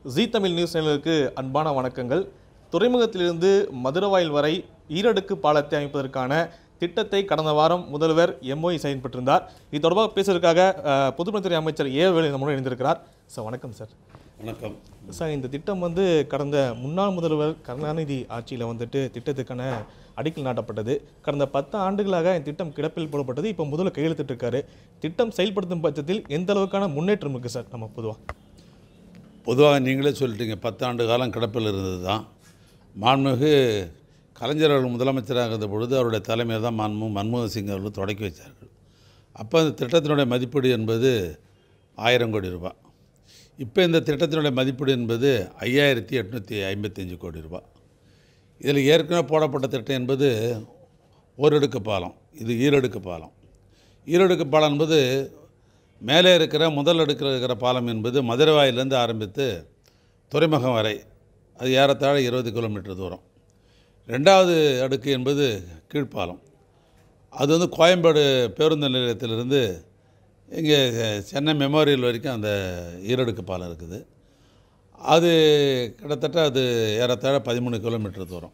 ஜீ Tamil news சேனலுக்கு அன்பான வணக்கங்கள் துறைமுகத்திலிருந்து மதுரவாயில் வரை ஈரடுக்கு பாலத்தை அமைப்பதற்கான திட்டத்தை கடந்த வாரம் முதல்வர் எம்ஓஇ செயல்பட்டிருந்தார் இது தொடர்பாக பேசுவதற்காக அஹ், பொதுப்பணித்துறை அமைச்சர் ஏ வேலு நம்முடன் இணைந்திருக்கிறார் சார் வணக்கம் சார் வணக்கம் சார் இந்த திட்டம் வந்து கடந்த முன்னாள் முதல்வர் கருணாநிதி ஆட்சியில் வந்துட்டு திட்டத்துக்கான அடிக்கல் நாட்டப்பட்டது கடந்த பத்து ஆண்டுகளாக இந்த திட்டம் கிடப்பில் போடப்பட்டது இப்போ முதல்வர் கையெழுத்திட்டு இருக்காரு திட்டம் செயல்படுத்தும் பட்சத்தில் எந்த அளவுக்கான முன்னேற்றம் இருக்குது சார் நம்ம பொதுவாக பொதுவாக நீங்களே சொல்லிட்டீங்க பத்தாண்டு காலம் கிடப்பில் இருந்தது தான் மாண்புமிகு கலைஞர் அவர்கள் முதலமைச்சராக இருந்த பொழுது அவருடைய தலைமையில் தான் மாண்பு மன்மோகன் சிங் அவர்கள் தொடக்கி வைத்தார்கள் அப்போ இந்த திட்டத்தினுடைய மதிப்பீடு என்பது ஆயிரம் கோடி ரூபாய் இப்போ இந்த திட்டத்தினுடைய மதிப்பீடு என்பது ஐயாயிரத்தி எட்நூற்றி ஐம்பத்தஞ்சு கோடி ரூபாய் இதில் ஏற்கனவே போடப்பட்ட திட்டம் என்பது ஓரடுக்கு பாலம் இது ஈரடுக்கு பாலம் ஈரடுக்கு பாலம் என்பது மேலே இருக்கிற முதல் அடுக்கில் இருக்கிற பாலம் என்பது மதுரவாயிலேருந்து ஆரம்பித்து துறைமுகம் வரை அது ஏறத்தாழ இருபது கிலோமீட்டர் தூரம் ரெண்டாவது அடுக்கு என்பது கீழ்ப்பாலம் அது வந்து கோயம்பேடு பேருந்து நிலையத்திலிருந்து இங்கே சென்னை மெமோரியல் வரைக்கும் அந்த ஈரடுக்கு பாலம் இருக்குது அது கிட்டத்தட்ட அது ஏறத்தாழ பதிமூணு கிலோமீட்டர் தூரம்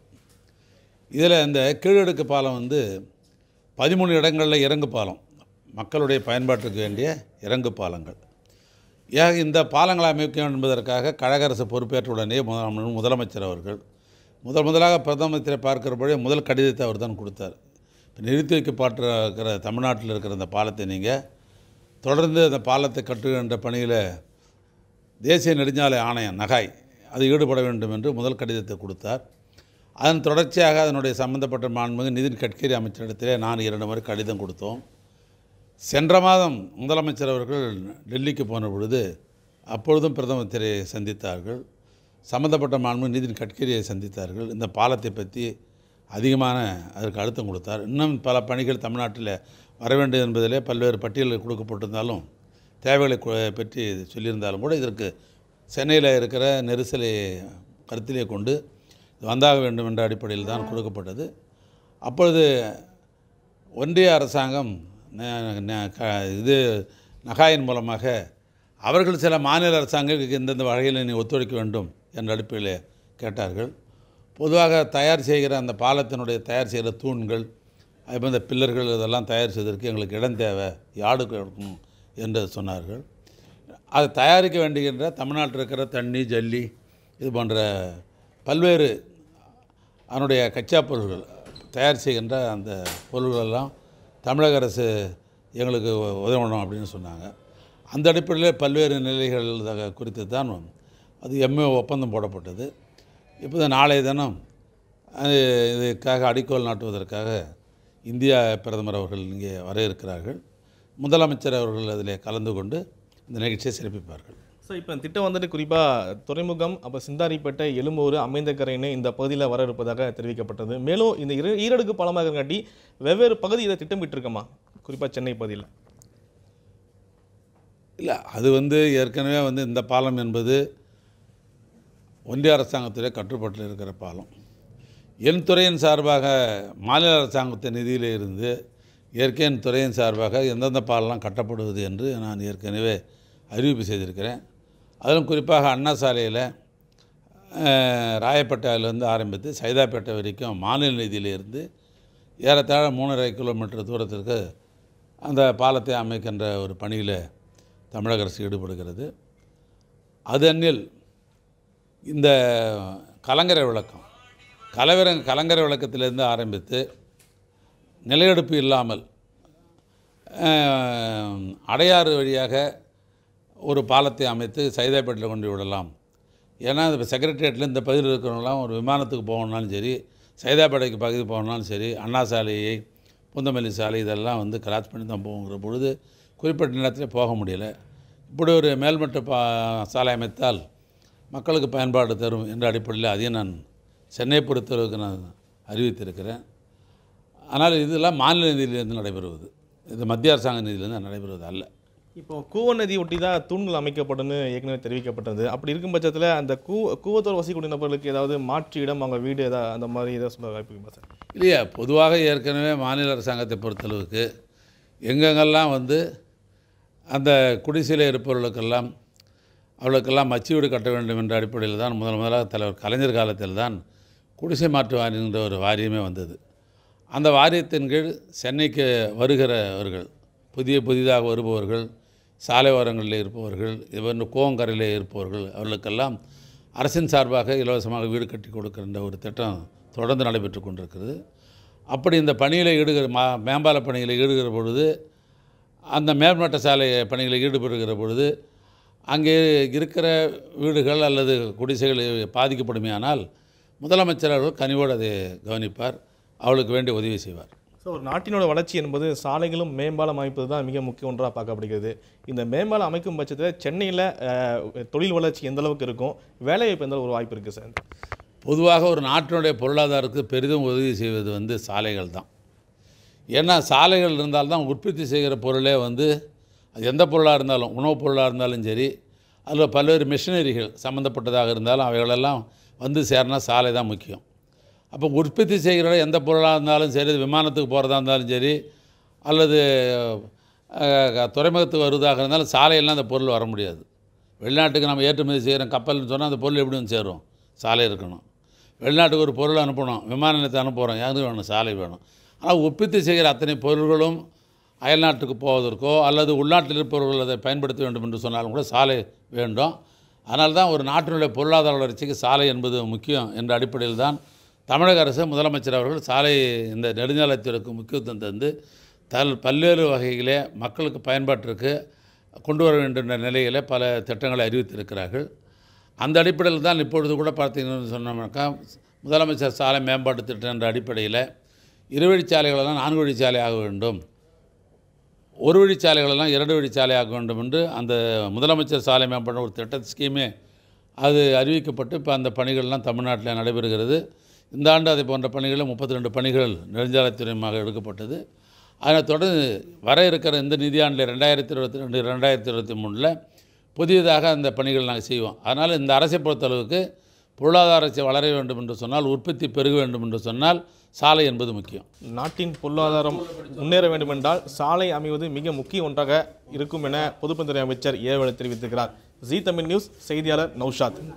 இதில் இந்த கீழடுக்கு பாலம் வந்து பதிமூணு இடங்களில் இறங்கு பாலம் மக்களுடைய பயன்பாட்டுக்கு வேண்டிய இறங்கு பாலங்கள் ஏன் இந்த பாலங்களை அமைக்க வேண்டும் என்பதற்காக கழக அரசு பொறுப்பேற்ற உடனே முதல் முதலமைச்சர் அவர்கள் முதல் முதலாக பிரதமரை பார்க்கிற பொழுது முதல் கடிதத்தை அவர் தான் கொடுத்தார் இப்போ நிறுத்தி வைக்கப்பட்டு இருக்கிற தமிழ்நாட்டில் இருக்கிற இந்த பாலத்தை நீங்கள் தொடர்ந்து அந்த பாலத்தை கட்டுகின்ற பணியில் தேசிய நெடுஞ்சாலை ஆணையம் நகாய் அது ஈடுபட வேண்டும் என்று முதல் கடிதத்தை கொடுத்தார் அதன் தொடர்ச்சியாக அதனுடைய சம்பந்தப்பட்ட மாண்புமிகு நிதின் கட்கரி அமைச்சரிடத்திலே நான் இரண்டு முறை கடிதம் கொடுத்தோம் சென்ற மாதம் முதலமைச்சர் அவர்கள் டெல்லிக்கு போன பொழுது அப்பொழுதும் பிரதமரை சந்தித்தார்கள் சம்பந்தப்பட்ட மாண்பு நிதின் கட்கரியை சந்தித்தார்கள் இந்த பாலத்தை பற்றி அதிகமான அதற்கு அழுத்தம் கொடுத்தார் இன்னும் பல பணிகள் தமிழ்நாட்டில் வர வேண்டும் என்பதிலே பல்வேறு பட்டியல்கள் கொடுக்கப்பட்டிருந்தாலும் தேவைகளை கு- பற்றி சொல்லியிருந்தாலும் கூட இதற்கு சென்னையில் இருக்கிற நெரிசலை கருத்திலே கொண்டு இது வந்தாக வேண்டும் என்ற அடிப்படையில் தான் கொடுக்கப்பட்டது அப்பொழுது ஒன்றிய அரசாங்கம் ந- ந- க- இது நகாயின் மூலமாக அவர்கள் சில மாநில அரசாங்கங்களுக்கு இந்தந்த வகையில் நீ ஒத்துழைக்க வேண்டும் என்ற அடிப்படையில் கேட்டார்கள் பொதுவாக தயார் செய்கிற அந்த பாலத்தினுடைய தயார் செய்கிற தூண்கள் அதுபோல் இந்த பில்லர்கள் இதெல்லாம் தயார் செய்வதற்கு எங்களுக்கு இடம் தேவை யாடு கொடுக்கணும் என்று சொன்னார்கள் அது தயாரிக்க வேண்டுகின்ற தமிழ்நாட்டில் இருக்கிற தண்ணி ஜல்லி இது போன்ற பல்வேறு அதனுடைய கச்சா பொருள்கள் தயார் செய்கின்ற அந்த பொருள்களெல்லாம் தமிழக அரசு எங்களுக்கு உ- உதவணும் அப்படின்னு சொன்னாங்க அந்த அடிப்படையில் பல்வேறு நிலைகள் த- குறித்து தான் அது எம்ஏ ஒப்பந்தம் போடப்பட்டது இப்போ நாளைய தினம் அது இதுக்காக அடிக்கோல் நாட்டுவதற்காக இந்தியா பிரதமர் அவர்கள் இங்கே வர இருக்கிறார்கள் முதலமைச்சர் அவர்கள் அதில் கலந்து கொண்டு இந்த நிகழ்ச்சியை சிறப்பிப்பார்கள் சார் இப்போ இந்த திட்டம் வந்துட்டு குறிப்பாக துறைமுகம் அப்போ சிந்தாரிப்பேட்டை எழும்பூர் அமைந்தக்கரைன்னு இந்த பகுதியில் வர இருப்பதாக தெரிவிக்கப்பட்டது மேலும் இந்த இரு ஈரடுக்கு பாலமாக இருக்காட்டி வெவ்வேறு பகுதி இதை திட்டமிட்டிருக்கமா குறிப்பாக சென்னை பகுதியில் இல்லை அது வந்து ஏற்கனவே வந்து இந்த பாலம் என்பது ஒன்றிய அரசாங்கத்திலே கட்டுப்பாட்டில் இருக்கிற பாலம் என் துறையின் சார்பாக மாநில அரசாங்கத்தின் நிதியிலே இருந்து இயற்கை துறையின் சார்பாக எந்தெந்த பாலம்லாம் கட்டப்படுவது என்று நான் ஏற்கனவே அறிவிப்பு செய்திருக்கிறேன் அதிலும் குறிப்பாக அண்ணா சாலையில் அஹ், ராயப்பேட்டையிலேருந்து ஆரம்பித்து சைதாப்பேட்டை வரைக்கும் மாநில நிதியிலிருந்து ஏறத்தாழ மூணரை கிலோமீட்டர் தூரத்திற்கு அந்த பாலத்தை அமைக்கின்ற ஒரு பணியில் தமிழக அரசு ஈடுபடுகிறது அது அந்நில் இந்த கலங்கரை விளக்கம் கலவர கலங்கரை விளக்கத்திலிருந்து ஆரம்பித்து நிலையெடுப்பு இல்லாமல் அஹ், அடையாறு வழியாக ஒரு பாலத்தை அமைத்து சைதாப்பேட்டில் கொண்டு விடலாம் ஏன்னா இப்போ செக்ரட்டரியேட்டில் இந்த பகுதியில் இருக்கிறவங்களாம் ஒரு விமானத்துக்கு போகணுன்னாலும் சரி சைதாப்பேட்டைக்கு பகுதி போகணுன்னாலும் சரி அண்ணா சாலையை புந்தமல்லி சாலை இதெல்லாம் வந்து கிராஸ் பண்ணி தான் போகுங்கிற பொழுது குறிப்பிட்ட நேரத்தில் போக முடியல இப்படி ஒரு மேல்மட்ட பா சாலை அமைத்தால் மக்களுக்கு பயன்பாடு தரும் என்ற அடிப்படையில் அதையும் நான் சென்னை பொறுத்தளவுக்கு நான் அறிவித்திருக்கிறேன் ஆனால் இதெல்லாம் மாநில நிதியிலிருந்து நடைபெறுவது இது மத்திய அரசாங்க நிதியிலிருந்து நடைபெறுவது அல்ல இப்போ கூவ நதி ஒட்டி தான் தூண்கள் அமைக்கப்படும்னு ஏற்கனவே தெரிவிக்கப்பட்டது அப்படி இருக்கும் பட்சத்தில் அந்த கூ கூவத்தோர் வசிக்கூடிய நபர்களுக்கு ஏதாவது மாற்று இடம் அவங்க வீடு ஏதாவது அந்த மாதிரி ஏதாவது சொல்ல வாய்ப்பு இருக்குமா சார் இல்லையா பொதுவாக ஏற்கனவே மாநில அரசாங்கத்தை பொறுத்தளவுக்கு எங்கெங்கெல்லாம் வந்து அந்த குடிசையில் இருப்பவர்களுக்கெல்லாம் அவளுக்கெல்லாம் மச்சி வீடு கட்ட வேண்டும் என்ற அடிப்படையில் தான் முதல் முதலாக தலைவர் கலைஞர் காலத்தில் தான் குடிசை மாற்று வாரியம் என்ற ஒரு வாரியமே வந்தது அந்த வாரியத்தின் கீழ் சென்னைக்கு வருகிறவர்கள் புதிய புதிதாக வருபவர்கள் சாலை ஓரங்களில் இருப்பவர்கள் இவன் கோவங்கரையில் இருப்பவர்கள் அவர்களுக்கெல்லாம் அரசின் சார்பாக இலவசமாக வீடு கட்டி கொடுக்கின்ற ஒரு திட்டம் தொடர்ந்து நடைபெற்று கொண்டிருக்கிறது அப்படி இந்த பணியில் ஈடுகிற மா மேம்பால பணியில் ஈடுகிற பொழுது அந்த மேல்மட்ட சாலை பணிகளில் ஈடுபடுகிற பொழுது அங்கே இருக்கிற வீடுகள் அல்லது குடிசைகள் பாதிக்கப்படுமையானால் முதலமைச்சர் அவர்கள் கனிவோடு அதை கவனிப்பார் அவளுக்கு வேண்டிய உதவி செய்வார் ஸோ ஒரு நாட்டினோட வளர்ச்சி என்பது சாலைகளும் மேம்பாலம் அமைப்பது தான் மிக முக்கிய ஒன்றாக பார்க்கப்படுகிறது இந்த மேம்பாலம் அமைக்கும் பட்சத்தில் சென்னையில் தொழில் வளர்ச்சி எந்த அளவுக்கு இருக்கும் வேலைவாய்ப்பு எந்த அளவு ஒரு வாய்ப்பு இருக்குது சார் பொதுவாக ஒரு நாட்டினுடைய பொருளாதாரத்துக்கு பெரிதும் உதவி செய்வது வந்து சாலைகள் தான் ஏன்னா சாலைகள் இருந்தால்தான் உற்பத்தி செய்கிற பொருளே வந்து அது எந்த பொருளாக இருந்தாலும் உணவுப் பொருளாக இருந்தாலும் சரி அதில் பல்வேறு மிஷினரிகள் சம்மந்தப்பட்டதாக இருந்தாலும் அவைகளெல்லாம் வந்து சேரனா சாலை தான் முக்கியம் அப்போ உற்பத்தி செய்கிற எந்த பொருளாக இருந்தாலும் சரி அது விமானத்துக்கு போகிறதா இருந்தாலும் சரி அல்லது அஹ், துறைமுகத்துக்கு வருவதாக இருந்தாலும் சாலையெல்லாம் அந்த பொருள் வர முடியாது வெளிநாட்டுக்கு நம்ம ஏற்றுமதி செய்கிறோம் கப்பல்னு சொன்னால் அந்த பொருள் எப்படி வந்து சேரும் சாலை இருக்கணும் வெளிநாட்டுக்கு ஒரு பொருள் அனுப்பணும் விமான நிலையத்தை அனுப்புகிறோம் யாருக்கு வேணும் சாலை வேணும் ஆனால் உற்பத்தி செய்கிற அத்தனை பொருள்களும் அயல்நாட்டுக்கு போவதற்கோ அல்லது உள்நாட்டில் இருப்பவர்கள் அதை பயன்படுத்த வேண்டும் என்று சொன்னாலும் கூட சாலை வேண்டும் அதனால தான் ஒரு நாட்டினுடைய பொருளாதார வளர்ச்சிக்கு சாலை என்பது முக்கியம் என்ற அடிப்படையில் தான் தமிழக அரசு முதலமைச்சர் அவர்கள் சாலை இந்த நெடுஞ்சாலைத்துறைக்கு முக்கியத்துவம் தந்து தல் பல்வேறு வகையிலே மக்களுக்கு பயன்பாட்டிற்கு கொண்டு வர வேண்டும் என்ற நிலையிலே பல திட்டங்களை அறிவித்திருக்கிறார்கள் அந்த அடிப்படையில் தான் இப்பொழுது கூட பார்த்தீங்கன்னு சொன்னோம்னாக்கா முதலமைச்சர் சாலை மேம்பாட்டு திட்டம் என்ற அடிப்படையில் இருவழிச்சாலைகளெல்லாம் நான்கு வழிச்சாலை ஆக வேண்டும் ஒரு வழிச்சாலைகளெல்லாம் இரண்டு வழிச்சாலை ஆக வேண்டும் என்று அந்த முதலமைச்சர் சாலை மேம்பாடு ஒரு திட்ட ஸ்கீமே அது அறிவிக்கப்பட்டு இப்போ அந்த பணிகள்லாம் தமிழ்நாட்டில் நடைபெறுகிறது இந்த ஆண்டு அதை போன்ற பணிகளில் முப்பத்தி ரெண்டு பணிகள் நெடுஞ்சாலைத்துறையமாக எடுக்கப்பட்டது அதனைத் தொடர்ந்து வர இருக்கிற இந்த நிதியாண்டில் ரெண்டாயிரத்தி இருபத்தி ரெண்டு ரெண்டாயிரத்தி இருபத்தி மூணில் புதியதாக அந்த பணிகள் நாங்கள் செய்வோம் அதனால் இந்த அரசை பொறுத்தளவுக்கு பொருளாதாரத்தை வளர வேண்டும் என்று சொன்னால் உற்பத்தி பெருக வேண்டும் என்று சொன்னால் சாலை என்பது முக்கியம் நாட்டின் பொருளாதாரம் முன்னேற வேண்டும் என்றால் சாலை அமைவது மிக முக்கிய ஒன்றாக இருக்கும் என பொதுப்பணித்துறை அமைச்சர் ஏவல் தெரிவித்திருக்கிறார் ஜி தமிழ் நியூஸ் செய்தியாளர் நௌஷாத்